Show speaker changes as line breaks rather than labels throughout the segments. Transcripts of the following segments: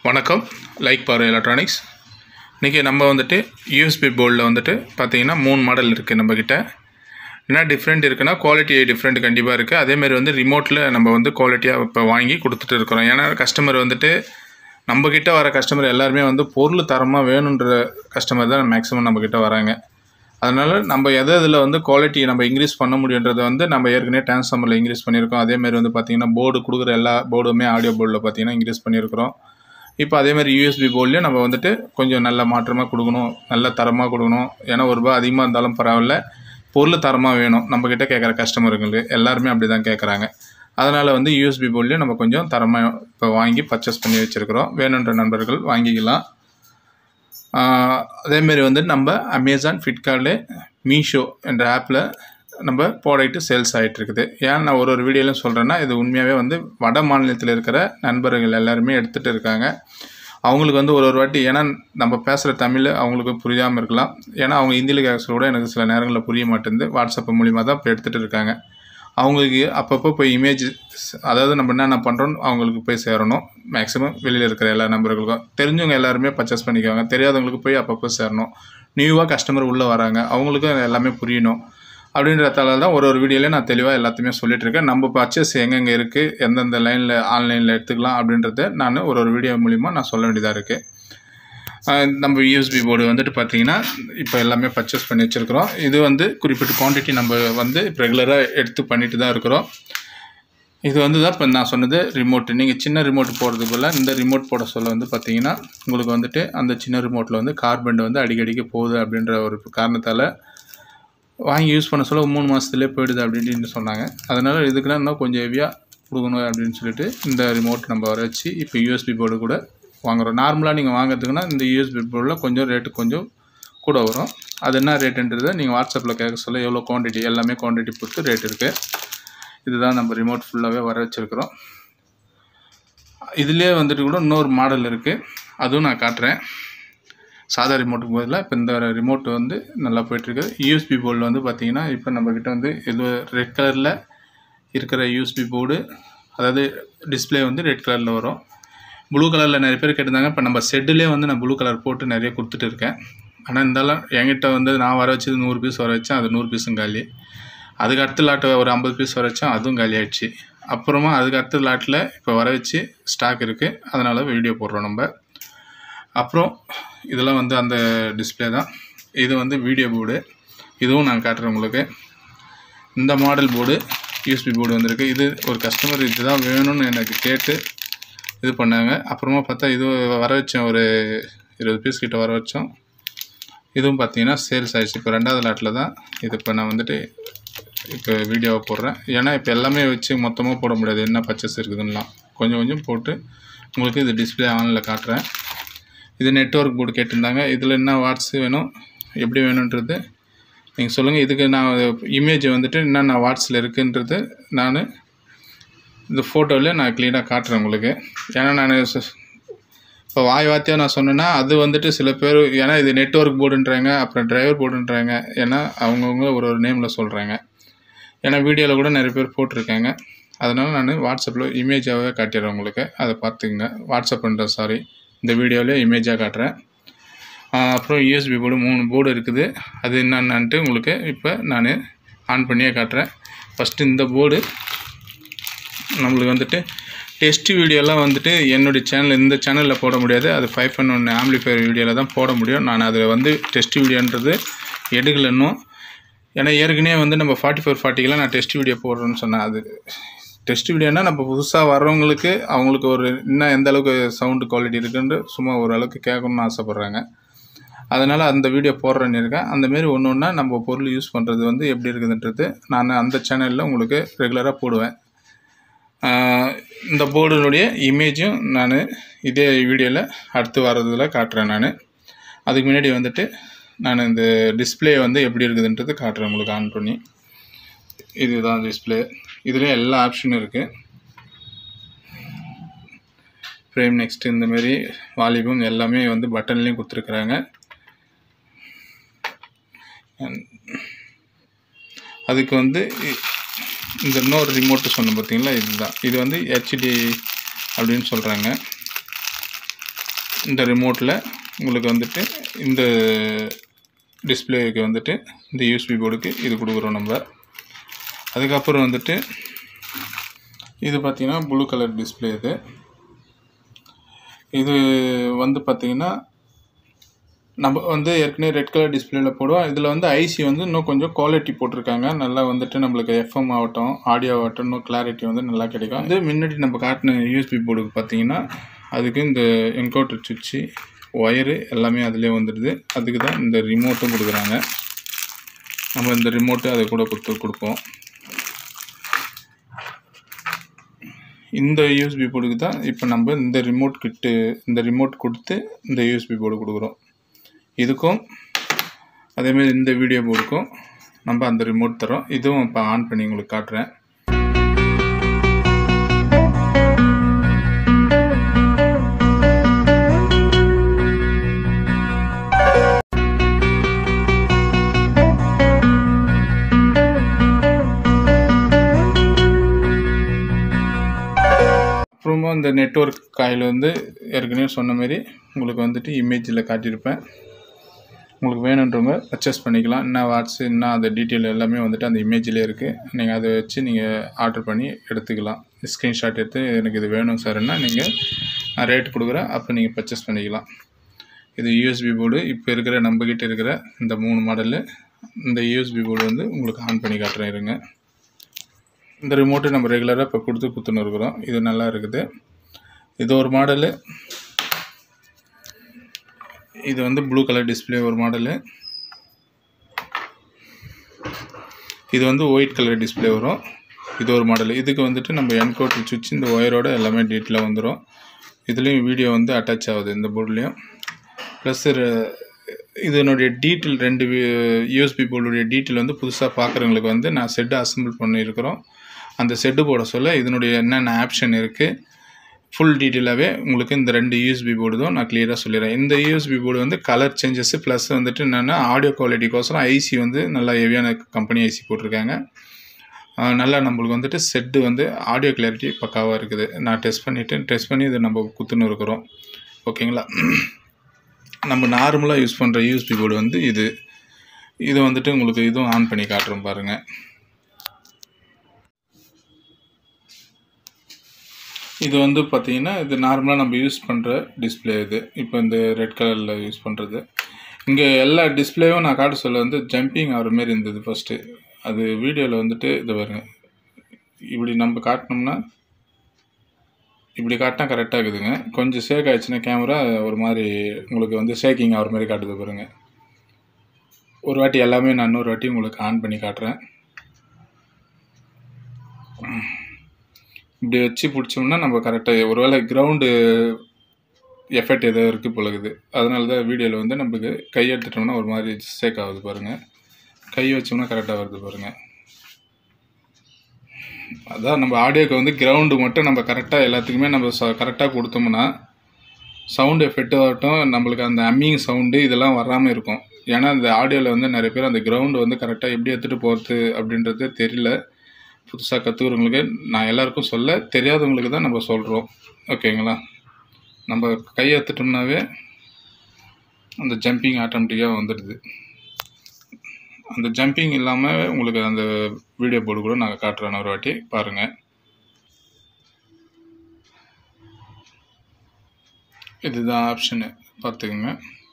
வணக்கம் லைக் பாரு எலக்ட்ரானிக்ஸ் இன்றைக்கி நம்ம வந்துட்டு யூஎஸ்பி போர்டில் வந்துட்டு பார்த்தீங்கன்னா மூணு மாடல் இருக்குது நம்மக்கிட்ட என்ன டிஃப்ரெண்ட் இருக்குன்னா குவாலிட்டி டிஃப்ரெண்ட் கண்டிப்பாக இருக்குது அதேமாதிரி வந்து ரிமோட்டில் நம்ம வந்து குவாலிட்டியாக இப்போ வாங்கி கொடுத்துட்டு இருக்கிறோம் ஏன்னா கஸ்டமர் வந்துட்டு நம்மக்கிட்ட வர கஸ்டமர் எல்லாருமே வந்து பொருள் தரமாக வேணுன்ற கஸ்டமர் தான் மேக்ஸிமம் நம்மக்கிட்ட வராங்க அதனால் நம்ம எது இதில் வந்து குவாலிட்டி நம்ம இன்க்ரீஸ் பண்ண முடியுன்றதை வந்து நம்ம ஏற்கனவே டிரான்ஸ்ஃபார்மரில் இன்க்ரீஸ் பண்ணியிருக்கோம் அதேமாதிரி வந்து பார்த்திங்கன்னா போர்டு கொடுக்குற எல்லா போர்டுமே ஆடியோ போர்டில் பார்த்திங்கன்னா இன்க்ரீஸ் பண்ணியிருக்கிறோம் இப்போ அதேமாதிரி யூஎஸ்பி போர்ட்லேயும் நம்ம வந்துட்டு கொஞ்சம் நல்ல மாற்றமாக கொடுக்கணும் நல்ல தரமாக கொடுக்கணும் ஏன்னா ஒரு ரூபா அதிகமாக இருந்தாலும் பரவாயில்ல பொருள் தரமாக வேணும் நம்மக்கிட்ட கேட்குற கஸ்டமருங்களுக்கு எல்லாருமே அப்படி தான் கேட்குறாங்க அதனால் வந்து யூஎஸ்பி போர்ட்லேயும் நம்ம கொஞ்சம் தரமாக இப்போ வாங்கி பர்ச்சேஸ் பண்ணி வச்சுருக்கிறோம் வேணுன்ற நண்பர்கள் வாங்கிக்கலாம் ஆஹ் அதேமாரி வந்து நம்ம அமேசான் ஃப்ளிப்கார்ட்ல மீஷோ என்ற ஆப்பில் நம்ம ப்ராடக்ட்டு சேல்ஸ் ஆகிட்டு இருக்குது ஏன் நான் ஒரு ஒரு வீடியோலையும் சொல்கிறேன்னா இது உண்மையாகவே வந்து வட மாநிலத்தில் இருக்கிற நண்பர்கள் எல்லாருமே எடுத்துகிட்டு இருக்காங்க அவங்களுக்கு வந்து ஒரு ஒரு வாட்டி ஏன்னா நம்ம பேசுகிற தமிழ் அவங்களுக்கு புரியாமல் இருக்கலாம் ஏன்னா அவங்க ஹிந்தியில் கேட்க கூட எனக்கு சில நேரங்களில் புரிய மாட்டேங்குது வாட்ஸ்அப் மூலிமா தான் இப்போ எடுத்துகிட்டு இருக்காங்க அவங்களுக்கு அப்பப்போ போய் இமேஜ் அதாவது நம்ம என்னென்ன பண்ணுறோம் அவங்களுக்கு போய் சேரணும் மேக்ஸிமம் வெளியில் இருக்கிற எல்லா நம்பர்களுக்கும் தெரிஞ்சவங்க எல்லாருமே பர்ச்சேஸ் பண்ணிக்குவாங்க தெரியாதவங்களுக்கு போய் அப்பப்போ சேரணும் நியூவாக கஸ்டமர் உள்ளே வராங்க அவங்களுக்கும் எல்லாமே புரியணும் அப்படின்றதால தான் ஒரு ஒரு வீடியோலையும் நான் தெளிவாக எல்லாத்தையுமே சொல்லிட்டு இருக்கேன் நம்ம பர்ச்சேஸ் எங்கெங்கே இருக்குது எந்தெந்த லைனில் ஆன்லைனில் எடுத்துக்கலாம் அப்படின்றத நான் ஒரு ஒரு வீடியோ மூலிமா நான் சொல்ல வேண்டியதாக இருக்குது ஆஹ் நம்ம யூஎஸ்பி போர்டு வந்துட்டு பார்த்தீங்கன்னா இப்போ எல்லாமே பர்ச்சேஸ் பண்ணி வச்சுருக்கிறோம் இது வந்து குறிப்பிட்ட குவான்டிட்டி நம்ம வந்து ரெகுலராக எடுத்து பண்ணிட்டு தான் இருக்கிறோம் இது வந்து தான் இப்போ நான் சொன்னது ரிமோட் நீங்கள் சின்ன ரிமோட் போடுறதுக்கு பதிலாக இந்த ரிமோட் போட சொல்ல வந்து பார்த்தீங்கன்னா உங்களுக்கு வந்துட்டு அந்த சின்ன ரிமோட்டில் வந்து கார்பன் வந்து அடிக்கடிக்கு போகுது அப்படின்ற ஒரு காரணத்தால் வாங்கி யூஸ் பண்ண சொல்ல மூணு மாதத்துலேயே போயிடுது அப்படின்னு சொன்னாங்க அதனால் இதுக்குலாம் இன்னும் கொஞ்சம் ஹெவியாக கொடுக்கணும் அப்படின்னு சொல்லிட்டு இந்த ரிமோட் நம்ம வர வச்சு இப்போ யூஎஸ்பி போர்டு கூட வாங்குறோம் நார்மலாக நீங்கள் வாங்குறதுக்குன்னா இந்த யூஎஸ்பி போர்டில் கொஞ்சம் ரேட்டு கொஞ்சம் கூட வரும் அது என்ன ரேட்டுன்றதை நீங்கள் வாட்ஸ்அப்பில் கேட்க சொல்ல எவ்வளோ குவான்டிட்டி எல்லாமே குவான்டிட்டி பொறுத்து ரேட் இருக்குது இதுதான் நம்ம ரிமோட் ஃபுல்லாகவே வர வச்சுருக்கிறோம் இதுலேயே வந்துட்டு கூட இன்னொரு மாடல் இருக்குது அதுவும் நான் காட்டுறேன் சாதா ரிமோட்டுக்கு பதிலாக இப்போ இந்த ரிமோட் வந்து நல்லா போயிட்டுருக்கு யூஎஸ்பி போர்டில் வந்து பார்த்தீங்கன்னா இப்போ நம்மக்கிட்ட வந்து இது ரெட் கலரில் இருக்கிற யூஎஸ்பி போர்டு அதாவது டிஸ்ப்ளே வந்து ரெட் கலரில் வரும் ப்ளூ கலரில் நிறைய பேர் கேட்டிருந்தாங்க இப்போ நம்ம செட்டுலேயே வந்து நான் ப்ளூ கலர் போட்டு நிறைய கொடுத்துட்டு இருக்கேன் ஆனால் இருந்தாலும் என்கிட்ட வந்து நான் வர வச்சது நூறு பீஸ் வர வச்சேன் அது நூறு பீஸும் காலி அதுக்கு அடுத்த லாட்டு ஒரு ஐம்பது பீஸ் வர வச்சேன் அதுவும் காலி ஆயிடுச்சு அப்புறமா அதுக்கு அடுத்த லாட்டில் இப்போ வர வச்சு ஸ்டாக் இருக்குது அதனால் வீடியோ போடுறோம் நம்ம அப்புறம் இதெல்லாம் வந்து அந்த டிஸ்ப்ளே தான் இது வந்து வீடியோ போர்டு இதுவும் நான் காட்டுறேன் உங்களுக்கு இந்த மாடல் போர்டு யூஎஸ்பி போர்டு வந்திருக்கு இது ஒரு கஸ்டமர் இதுதான் வேணும்னு எனக்கு கேட்டு இது பண்ணாங்க அப்புறமா பார்த்தா இது வர வச்சோம் ஒரு இருபது பீஸ் கிட்ட வர வச்சோம் இதுவும் பார்த்தீங்கன்னா சேல்ஸ் ஆயிடுச்சு இப்போ ரெண்டாவது லாட்டில் தான் இது இப்போ நான் வந்துட்டு இப்போ வீடியோவை போடுறேன் ஏன்னா இப்போ எல்லாமே வச்சு மொத்தமாக போட முடியாது என்ன பர்ச்சேஸ் இருக்குதுன்னெலாம் கொஞ்சம் கொஞ்சம் போட்டு உங்களுக்கு இது டிஸ்பிளே ஆனில் காட்டுறேன் இது நெட்ஒர்க் போர்டு கேட்டிருந்தாங்க இதில் என்ன வாட்ஸ் வேணும் எப்படி வேணுன்றது நீங்கள் சொல்லுங்கள் இதுக்கு நான் இமேஜ் வந்துட்டு என்னென்ன வாட்ஸில் இருக்குன்றது நான் இந்த ஃபோட்டோவில் நான் க்ளீனாக காட்டுறேன் உங்களுக்கு ஏன்னா நான் இப்போ வாய் வார்த்தையாக நான் சொன்னேன்னா அது வந்துட்டு சில பேர் ஏன்னா இது நெட்ஒர்க் போர்டுன்றாங்க அப்புறம் டிரைவர் போர்டுன்றாங்க ஏன்னா அவங்கவுங்க ஒரு ஒரு நேமில் சொல்கிறாங்க ஏன்னா வீடியோவில் கூட நிறைய பேர் போட்டிருக்காங்க அதனால் நான் வாட்ஸ்அப்பில் இமேஜாகவே காட்டிடுறேன் உங்களுக்கு அதை பார்த்துக்குங்க வாட்ஸ்அப் பண்ணுறேன் சாரி இந்த வீடியோவில் இமேஜாக காட்டுறேன் அப்புறம் யூஎஸ்பி போர்டு மூணு போர்டு இருக்குது அது என்னென்னன்ட்டு உங்களுக்கு இப்போ நான் ஆன் பண்ணியே காட்டுறேன் ஃபஸ்ட்டு இந்த போர்டு நம்மளுக்கு வந்துட்டு டெஸ்ட் வீடியோலாம் வந்துட்டு என்னுடைய சேனல் இந்த சேனலில் போட முடியாது அது ஃபைவ் ஒன் ஒன் ஆம்பிளிஃபையர் வீடியோவில் தான் போட முடியும் நான் அதில் வந்து டெஸ்ட் வீடியோன்றது எடுக்கல இன்னும் ஏன்னா ஏற்கனவே வந்து நம்ம ஃபார்ட்டி ஃபோர் ஃபார்ட்டிக்கெலாம் நான் டெஸ்ட் வீடியோ போடுறேன்னு சொன்னேன் அது டெஸ்ட் வீடியோனா நம்ம புதுசாக வர்றவங்களுக்கு அவங்களுக்கு ஒரு இன்னும் எந்த அளவுக்கு சவுண்டு குவாலிட்டி இருக்குன்னு சும்மா ஓரளவுக்கு கேட்கணும்னு ஆசைப்பட்றாங்க அதனால் அந்த வீடியோ போடுறேன்னு இருக்கேன் அந்தமாரி ஒன்று ஒன்றா நம்ம பொருள் யூஸ் பண்ணுறது வந்து எப்படி இருக்குதுன்றது நான் அந்த சேனலில் உங்களுக்கு ரெகுலராக போடுவேன் ஆஹ் இந்த போர்டுனுடைய இமேஜும் நான் இதே வீடியோவில் அடுத்து வர்றதில் காட்டுறேன் நான் அதுக்கு முன்னாடி வந்துட்டு நான் இந்த டிஸ்பிளே வந்து எப்படி இருக்குதுன்றது காட்டுறேன் உங்களுக்கு ஆன் பண்ணி இதுதான் டிஸ்பிளே இதில் எல்லா ஆப்ஷனும் இருக்குது ஃப்ரேம் நெக்ஸ்ட் இந்தமாரி வால்யூம் எல்லாமே வந்து பட்டன்லேயும் கொடுத்துருக்குறாங்க அதுக்கு வந்து இ- இந்த இன்னொரு ரிமோட்டு சொன்னேன் பார்த்தீங்களா இதுதான் இது வந்து ஹெச்டி அப்படின்னு சொல்கிறாங்க இந்த ரிமோட்டில் உங்களுக்கு வந்துட்டு இந்த டிஸ்பிளேக்கு வந்துட்டு இந்த யூஎஸ்பி போர்டுக்கு இது கொடுக்குறோம் நம்ம அதுக்கப்புறம் வந்துட்டு இது பார்த்திங்கன்னா ப்ளூ கலர் டிஸ்பிளே இது இது வந்து பார்த்திங்கன்னா நம்ம வந்து ஏற்கனவே ரெட் கலர் டிஸ்பிளேல போடுவோம் இதில் வந்து ஐசி வந்து இன்னும் கொஞ்சம் குவாலிட்டி போட்டிருக்காங்க நல்லா வந்துட்டு நம்மளுக்கு எஃப்எம் ஆகட்டும் ஆடியோ ஆகட்டும் இன்னும் கிளாரிட்டி வந்து நல்லா கிடைக்கும் இது முன்னாடி நம்ம காட்டின யூஎஸ்பி போர்டுக்கு பார்த்தீங்கன்னா அதுக்கு இந்த என்கவுட்டர் சுவிட்சு ஒயரு எல்லாமே அதிலே வந்துடுது அதுக்கு தான் இந்த ரிமோட்டும் கொடுக்குறாங்க நம்ம இந்த ரிமோட்டு அதை கூட கொடுத்து கொடுப்போம் இந்த யூஎஸ்பி போர்டுக்கு தான் இப்போ நம்ம இந்த ரிமோட் கிட்டு இந்த ரிமோட் கொடுத்து இந்த யூஎஸ்பி போர்டு கொடுக்குறோம் இதுக்கும் அதேமாதிரி இந்த வீடியோ போர்டுக்கும் நம்ம அந்த ரிமோட் தரோம் இதுவும் இப்போ ஆன் பண்ணி உங்களுக்கு காட்டுறேன் அப்புறமா இந்த நெட்ஒர்க் காயில் வந்து ஏற்கனவே சொன்ன மாதிரி உங்களுக்கு வந்துட்டு இமேஜில் காட்டியிருப்பேன் உங்களுக்கு வேணுன்றவங்க பர்ச்சேஸ் பண்ணிக்கலாம் என்ன வாட்ஸு என்ன அந்த டீட்டெயில் எல்லாமே வந்துட்டு அந்த இமேஜிலே இருக்குது நீங்கள் அதை வச்சு நீங்கள் ஆர்டர் பண்ணி எடுத்துக்கலாம் ஸ்க்ரீன்ஷாட் எடுத்து எனக்கு இது வேணும் சார்னா நீங்கள் நான் ரேட் கொடுக்குறேன் அப்போ நீங்கள் பர்ச்சேஸ் பண்ணிக்கலாம் இது யூஎஸ்பி போர்டு இப்போ இருக்கிற நம்மக்கிட்ட இருக்கிற இந்த மூணு மாடலு இந்த யூஎஸ்பி போர்டு வந்து உங்களுக்கு ஆன் பண்ணி காட்டுறேன் இருங்க இந்த ரிமோட்டு நம்ம ரெகுலராக இப்போ கொடுத்து குத்துன்னு இருக்கிறோம் இது நல்லா இருக்குது இது ஒரு மாடலு இது வந்து ப்ளூ கலர் டிஸ்பிளே ஒரு மாடலு இது வந்து ஒயிட் கலர் டிஸ்பிளே வரும் இது ஒரு மாடல் இதுக்கு வந்துட்டு நம்ம என்கோட் சுவிட்ச் இந்த ஒயரோட எல்லாமே டீட்டெயிலாக வந்துடும் இதுலேயும் வீடியோ வந்து அட்டாச் ஆகுது இந்த போர்ட்லேயும் ப்ளஸ் இதனுடைய டீட்டெயில் ரெண்டு யூஎஸ்பி போர்டுடைய டீட்டெயில் வந்து புதுசாக பார்க்குறவங்களுக்கு வந்து நான் செட்டு அசம்பிள் பண்ணியிருக்கிறோம் அந்த செட்டு போட சொல்ல இதனுடைய என்னென்ன ஆப்ஷன் இருக்குது ஃபுல் டீட்டெயிலாகவே உங்களுக்கு இந்த ரெண்டு யூஎஸ்பி போர்டு தான் நான் கிளியராக சொல்லிடுறேன் இந்த யூஎஸ்பி போர்டு வந்து கலர் சேஞ்சஸ் ப்ளஸ் வந்துட்டு என்னென்னா ஆடியோ குவாலிட்டிக்கோசரம் ஐசி வந்து நல்லா ஹெவியான கம்பெனி ஐசி போட்டிருக்காங்க நல்லா நம்மளுக்கு வந்துட்டு செட்டு வந்து ஆடியோ கிளாரிட்டி பக்காவாக இருக்குது நான் டெஸ்ட் பண்ணிவிட்டு டெஸ்ட் பண்ணி இதை நம்ம குத்துன்னு இருக்கிறோம் ஓகேங்களா நம்ம நார்மலாக யூஸ் பண்ணுற யூஎஸ்பி போர்டு வந்து இது இது வந்துட்டு உங்களுக்கு இதுவும் ஆன் பண்ணி காட்டுறோம் பாருங்கள் இது வந்து பார்த்தீங்கன்னா இது நார்மலாக நம்ம யூஸ் பண்ணுற டிஸ்பிளே இது இப்போ இந்த ரெட் கலரில் யூஸ் பண்ணுறது இங்கே எல்லா டிஸ்பிளேவும் நான் காட்ட சொல்ல வந்து ஜம்பிங் ஆகிற மாரி இருந்தது ஃபஸ்ட்டு அது வீடியோவில் வந்துட்டு இது பாருங்க இப்படி நம்ம காட்டினோம்னா இப்படி காட்டினா கரெக்டாக இருக்குதுங்க கொஞ்சம் ஷேக் ஆயிடுச்சுன்னா கேமரா ஒரு மாதிரி உங்களுக்கு வந்து ஷேக்கிங் ஆகிற மாதிரி காட்டுது பாருங்க ஒரு வாட்டி எல்லாமே நான் இன்னொரு வாட்டி உங்களுக்கு ஆன் பண்ணி காட்டுறேன் இப்படி வச்சு பிடிச்சோம்னா நம்ம கரெக்டாக ஒருவேளை கிரவுண்டு எஃபெக்ட் ஏதோ இருக்குது பொழுகுது அதனால தான் வீடியோவில் வந்து நம்மளுக்கு கை எடுத்துட்டோம்னா ஒரு மாதிரி ஷேக் ஆகுது பாருங்கள் கை வச்சோம்னா கரெக்டாக வருது பாருங்கள் அதான் நம்ம ஆடியோக்கு வந்து கிரவுண்டு மட்டும் நம்ம கரெக்டாக எல்லாத்துக்குமே நம்ம ச கரெக்டாக கொடுத்தோம்னா சவுண்டு எஃபெக்ட் ஆகட்டும் நம்மளுக்கு அந்த அம்மிங் சவுண்டு இதெல்லாம் வராமல் இருக்கும் ஏன்னா அந்த ஆடியோவில் வந்து நிறைய பேர் அந்த கிரவுண்டு வந்து கரெக்டாக எப்படி எடுத்துகிட்டு போகிறது அப்படின்றது தெரியல புதுசாக கற்றுக்கிறவங்களுக்கு நான் எல்லாருக்கும் சொல்ல தெரியாதவங்களுக்கு தான் நம்ம சொல்கிறோம் ஓகேங்களா நம்ம கை எடுத்துட்டோம்னாவே அந்த ஜம்பிங் ஆட்டோமேட்டிக்காக வந்துடுது அந்த ஜம்பிங் இல்லாமல் உங்களுக்கு அந்த வீடியோ போர்டு கூட நாங்கள் காட்டுறோம் ஒரு வாட்டி பாருங்கள் இதுதான் ஆப்ஷனு பார்த்துக்குங்க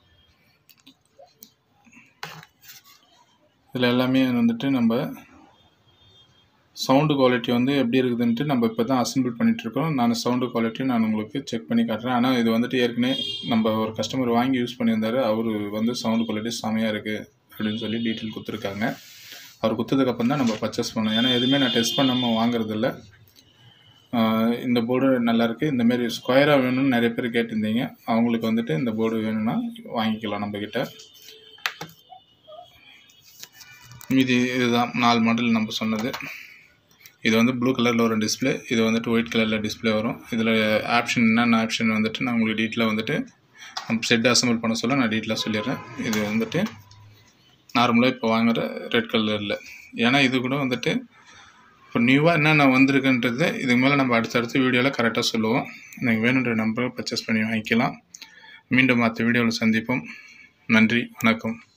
இதில் எல்லாமே வந்துட்டு நம்ம சவுண்டு குவாலிட்டி வந்து எப்படி இருக்குதுன்ட்டு நம்ம இப்போ தான் அசம்பிள் பண்ணிகிட்ருக்கோம் நான் சவுண்டு குவாலிட்டி நான் உங்களுக்கு செக் பண்ணி காட்டுறேன் ஆனால் இது வந்துட்டு ஏற்கனவே நம்ம ஒரு கஸ்டமர் வாங்கி யூஸ் பண்ணியிருந்தாரு அவர் வந்து சவுண்டு குவாலிட்டி செமையாக இருக்குது அப்படின்னு சொல்லி டீட்டெயில் கொடுத்துருக்காங்க அவர் கொடுத்ததுக்கப்புறம் தான் நம்ம பர்ச்சேஸ் பண்ணோம் ஏன்னா எதுவுமே நான் டெஸ்ட் பண்ணாமல் வாங்குறதில்ல இந்த போர்டு நல்லாயிருக்கு இந்தமாரி ஸ்கொயராக வேணும்னு நிறைய பேர் கேட்டிருந்தீங்க அவங்களுக்கு வந்துட்டு இந்த போர்டு வேணும்னா வாங்கிக்கலாம் நம்மக்கிட்ட மீதி இதுதான் நாலு மாடல் நம்ம சொன்னது இது வந்து ப்ளூ கலரில் ஒரு டிஸ்பிளே இது வந்துட்டு ஒயிட் கலரில் டிஸ்பிளே வரும் இதில் ஆப்ஷன் என்னென்ன ஆப்ஷன் வந்துட்டு நான் உங்களுக்கு டீட்டெயிலாக வந்துட்டு நம்ம செட் அசம்பிள் பண்ண சொல்ல நான் டீட்டெயிலாக சொல்லிடுறேன் இது வந்துட்டு நார்மலாக இப்போ வாங்குகிற ரெட் கலரில் ஏன்னா இது கூட வந்துட்டு இப்போ நியூவாக என்னென்ன வந்திருக்குன்றது இதுக்கு மேலே நம்ம அடுத்தடுத்த வீடியோவில் கரெக்டாக சொல்லுவோம் எனக்கு வேணுன்ற நம்பரை பர்ச்சேஸ் பண்ணி வாங்கிக்கலாம் மீண்டும் அடுத்த வீடியோவில் சந்திப்போம் நன்றி வணக்கம்